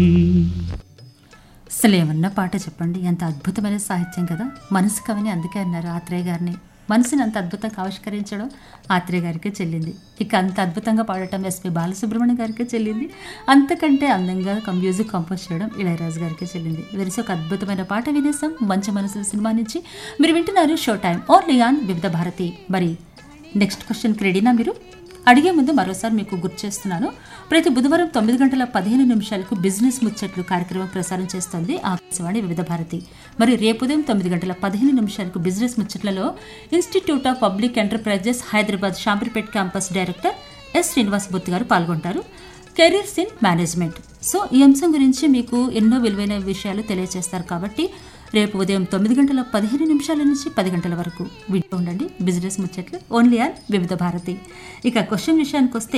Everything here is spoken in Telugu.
అసలు ఏమన్నా పాట చెప్పండి ఎంత అద్భుతమైన సాహిత్యం కదా మనసు కవని అందుకే అన్నారు ఆత్రేయ గారిని మనసుని అంత అద్భుతంగా ఆవిష్కరించడం ఆత్రేయ గారికే చెల్లింది ఇక అంత అద్భుతంగా పాడటం ఎస్పి బాలసుబ్రహ్మణ్యం గారికే చెల్లింది అంతకంటే అందంగా కం- మ్యూజిక్ కంపోజ్ చేయడం ఇళయరాజు గారికే చెల్లింది వెరిసి ఒక అద్భుతమైన పాట వినేసాం మంచి మనసుల సినిమా నుంచి మీరు వింటున్నారు షో టైం ఓన్లీ ఆన్ వివిధ భారతి మరి నెక్స్ట్ క్వశ్చన్కి రెడీనా మీరు అడిగే ముందు మరోసారి మీకు గుర్తు చేస్తున్నాను ప్రతి బుధవారం తొమ్మిది గంటల పదిహేను నిమిషాలకు బిజినెస్ ముచ్చట్లు కార్యక్రమం ప్రసారం చేస్తోంది ఆకాశవాణి వివిధ భారతి మరి రేపు ఉదయం తొమ్మిది గంటల పదిహేను నిమిషాలకు బిజినెస్ ముచ్చట్లలో institute of public enterprises Hyderabad Shamirpet campus director S Srinivasamurthy garu పాల్గొంటారు కెరీర్స్ ఇన్ మేనేజ్మెంట్ సో ఈ అంశం గురించి మీకు ఎన్నో విలువైన విషయాలు తెలియజేస్తారు కాబట్టి రేపు ఉదయం తొమ్మిది గంటల పదిహేను నిమిషాల నుంచి పది గంటల వరకు వింటూ ఉండండి బిజినెస్ ముచ్చట్లు ఓన్లీ ఆన్ వివిధ భారతి ఇక క్వశ్చన్ విషయానికి వస్తే